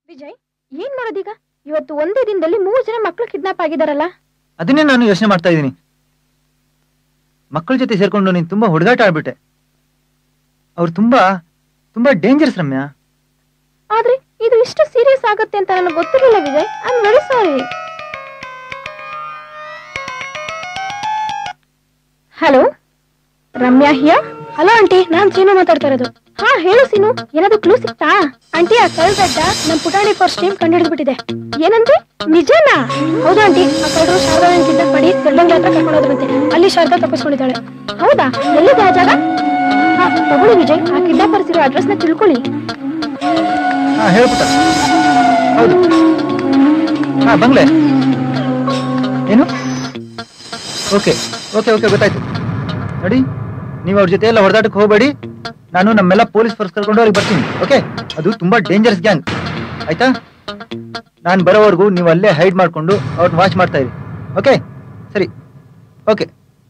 ವಿಜಯ್ ಏನ್ ಮಾಡೋದೀಗ ಇವತ್ತು ಒಂದೇ ದಿನದಲ್ಲಿ ಮೂರು ಜನ ಮಕ್ಕಳು ಕಿಡ್ನಾಪ್ ಆಗಿದಾರಲ್ಲ ಅದನ್ನೇ ನಾನು ಯೋಚನೆ ಮಾಡ್ತಾ ಇದ್ದೀನಿ ಮಕ್ಕಳ ಜೊತೆ ಸೇರ್ಕೊಂಡು ನೀನು ತುಂಬಾ ಹುಡುಗಾಟ ಆಡ್ಬಿಟ್ಟೆ ಅವ್ರು ತುಂಬಾ ತುಂಬಾ ಡೇಂಜರ್ಸ್ ರಮ್ಯಾ ಆದ್ರೆ ಇದು ಇಷ್ಟು ಸೀರಿಯಸ್ ಆಗುತ್ತೆ ಅಂತ ನನಗೆ ಗೊತ್ತಿರಲಿಲ್ಲ Vijay I am very sorry hello Ramya here hello aunty ನಾನ್ ಸೀನು ಮಾತಾಡ್ತಾ ಇರೋದು ಹಾ ಹೇಳು ಸೀನು ಏನಾದ್ರು ಕ್ಲೂ ಸಿಕ್ತಾ ಆಂಟಿ ಆ ಕಳ್ಗಡ್ಡ ನಮ್ ಪುಟಾಣಿ ಫಸ್ಟ್ ಟೈಮ್ ಕಂಡು ಬಿಟ್ಟಿದೆ ಏನಂತೆ ನಿಜನಾ ಹೌದು ಆಂಟಿ ಆ ಕಳ್ಳರು ಶಾರದಾ ಕಿಡ್ನಾಪ್ ಮಾಡಿ ಗರ್ಡಂಗ್ಲ ಹತ್ರ ಕರ್ಕೊಂಡು ಹೋದ್ರಂತೆ ಅಲ್ಲಿ ಶಾರದಾ ತಪ್ಪಿಸ್ಕೊಂಡಿದ್ದಾಳೆ ಹೌದಾ ಎಲ್ಲಿದೆ ಆ ಜಾಗ ಹಾ ತಗೊಳ್ಳಿ ವಿಜಯ್ ಆ ಕಿಡ್ನಾಪರ್ಸ್ ಇರೋ ಅಡ್ರೆಸ್ ನ ತಿಳ್ಕೊಳ್ಳಿ ಹಾ ಹೇಳ್ಬಿಟ್ಟ ಹೌದು ಹಾ ಬಂಗ್ಲೆ ಏನು ಓಕೆ ಓಕೆ ಓಕೆ ಗೊತ್ತಾಯ್ತು ನೋಡಿ ನೀವು ಅವ್ರ ಜೊತೆ ಎಲ್ಲ ಹೊಡೆದಾಟಕ್ಕೆ ಹೋಗಬೇಡಿ ನಾನು ನಮ್ಮೆಲ್ಲ ಪೊಲೀಸ್ ಫೋರ್ಸ್ ಕರ್ಕೊಂಡು ಅವ್ರಿಗೆ ಬರ್ತೀನಿ ಓಕೆ ಅದು ತುಂಬಾ ಡೇಂಜರಸ್ ಗ್ಯಾಂಗ್ ಆಯ್ತಾ ನಾನು ಬರೋವರೆಗೂ ನೀವು ಅಲ್ಲೇ ಹೈಡ್ ಮಾಡ್ಕೊಂಡು ಅವ್ರನ್ನ ವಾಚ್ ಮಾಡ್ತಾ ಇರಿ ಓಕೆ ಸರಿ okay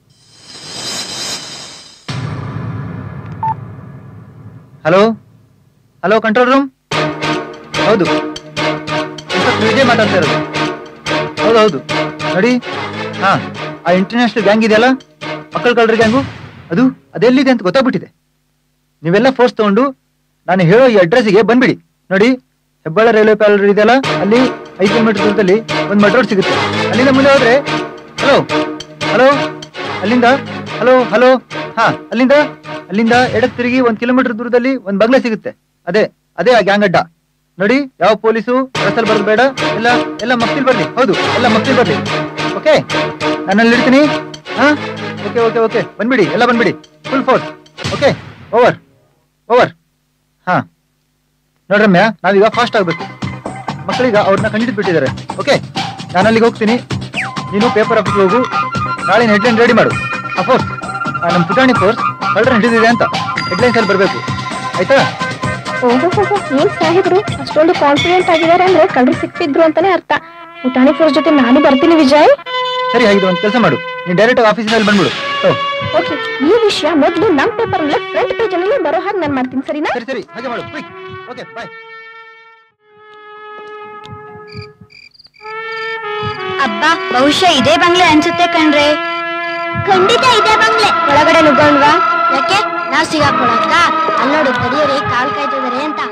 hello hello control room ಹೌದು ಇನ್ಸ್ಪೆಕ್ಟರ್ ವಿಜಯ್ ಮಾತಾಡ್ತಾ ಇರೋದು ಹೌದು ಹೌದು ನೋಡಿ ಹಾ ಆ ಇಂಟರ್ನ್ಯಾಷನಲ್ ಗ್ಯಾಂಗ್ ಇದೆಯಲ್ಲ ಮಕ್ಕಳ ಕಳ್ಳರ ಗ್ಯಾಂಗು ಅದು ಅದೆಲ್ಲಿದೆ ಅಂತ ಗೊತ್ತಾಗ್ಬಿಟ್ಟಿದೆ ನೀವೆಲ್ಲ ಫೋರ್ಸ್ ತಗೊಂಡು ನಾನು ಹೇಳೋ ಈ ಅಡ್ರೆಸ್ಸಿಗೆ ಬಂದ್ಬಿಡಿ ನೋಡಿ ಹೆಬ್ಬಾಳ ರೈಲ್ವೆ ಪ್ಯಾಲರ್ ಇದೆಯಲ್ಲ ಅಲ್ಲಿ ಐದು ಕಿಲೋಮೀಟರ್ ದೂರದಲ್ಲಿ ಒಂದು ಮಡ್ ರೋಡ್ ಸಿಗುತ್ತೆ ಅಲ್ಲಿಂದ ಮುಂದೆ ಹೋದ್ರೆ ಹಲೋ ಹಲೋ ಅಲ್ಲಿಂದ ಹಲೋ ಹಲೋ ಹಾ ಅಲ್ಲಿಂದ ಅಲ್ಲಿಂದ ಎಡಕ್ಕೆ ತಿರುಗಿ ಒಂದ್ ಕಿಲೋಮೀಟರ್ ದೂರದಲ್ಲಿ ಒಂದ್ ಬಗ್ಲೆ ಸಿಗುತ್ತೆ ಅದೇ ಅದೇ ಆ ಗ್ಯಾಂಗ್ ಅಡ್ಡ ನೋಡಿ ಯಾವ ಪೊಲೀಸು ರಸಲ್ ಬರೋದು ಬೇಡ ಎಲ್ಲ ಎಲ್ಲ ಮಕ್ತಿಲ್ ಬರ್ಲಿ ಹೌದು ಎಲ್ಲ ಮಕ್ತಿಲ್ ಬರ್ಲಿ ಓಕೆ ನಾನು ಅಲ್ಲಿ ಇಡ್ತೀನಿ ಹಾ ಓಕೆ ಓಕೆ ಓಕೆ ಬಂದ್ಬಿಡಿ ಎಲ್ಲ ಬಂದ್ಬಿಡಿ full force okay over over ಹಾ ನೋಡ್ರಮ್ಯ ನಾವೀಗ ಫಾಸ್ಟ್ ಆಗ್ಬೇಕು ಮಕ್ಕಳೀಗ ಅವ್ರನ್ನ ಕಂಡಿದ್ದು ಬಿಟ್ಟಿದ್ದಾರೆ ಓಕೆ ನಾನು ಅಲ್ಲಿಗೆ ಹೋಗ್ತೀನಿ ನೀನು ಪೇಪರ್ ಆಫೀಸ್ಗೆ ಹೋಗು ನಾಳೆ ಹೆಡ್ಲೈನ್ ರೆಡಿ ಮಾಡು ಆ ಫೋರ್ಸ್ ನಮ್ಮ ಪುಟಾಣಿ ಫೋರ್ಸ್ ಕಳ್ಳರ ಹಿಡಿದಿದೆ ಅಂತ ಹೆಡ್ಲೈನ್ಸ್ ಅಲ್ಲಿ ಬರಬೇಕು ಆಯ್ತಾ ಓಹೋ ಏನ್ ಸಾಹೇಬ್ರು ಅಷ್ಟೊಂದು ಕಾನ್ಫಿಡೆಂಟ್ ಆಗಿದ್ದಾರೆ ಅಂದ್ರೆ ಕಳ್ಳರು ಸಿಕ್ತಿದ್ರು ಅಂತಾನೆ ಅರ್ಥ ಪುಟಾಣಿ ಫೋರ್ಸ್ ಜೊತೆ ನಾನು ಬರ್ತೀನಿ ವಿಜಯ್ ಸರಿ ಹಾಗಿದ್ರೆ ಒಂದು ಕೆಲಸ ಮಾಡು ನೀನು ಡೈರೆಕ್ಟ್ ಆಫೀಸಿನಲ್ಲಿ ಬಂದ್ಬಿಡು ಓ ಓಕೆ ಈ ವಿಷಯ ಮೊದಲು ನಮ್ ಪೇಪರ್ ಅಲ್ಲೇ ಫ್ರಂಟ್ ಪೇಜ್ ಅಲ್ಲಿ ಬರೋ ಹಾಗೆ ನಾನು ಮಾಡ್ತೀನಿ ಸರಿನಾ ಸರಿ ಸರಿ ಹಾಗೆ ಮಾಡು ಕ್ವಿಕ್ ಓಕೆ ಬಾಯ್ ಅಬ್ಬ ಬಹುಶಃ ಇದೇ ಬಂಗ್ಲೆ ಅನ್ಸುತ್ತೆ ಕಣ್ರೆ ಖಂಡಿತ ಇದೆ ಬಂಗ್ಲೆ ಒಳಗಡೆ ನುಗ್ಗೋಣ್ವಾ ಯಾಕೆ ನಾವ್ ಸಿಗಾಕೊಳಕ್ಕ ಅಲ್ಲಿ ನೋಡು ತಡಿಯೋರಿ ಕಾಲ್ ಕಾಯ್ತಿದಾರೆ ಅಂತ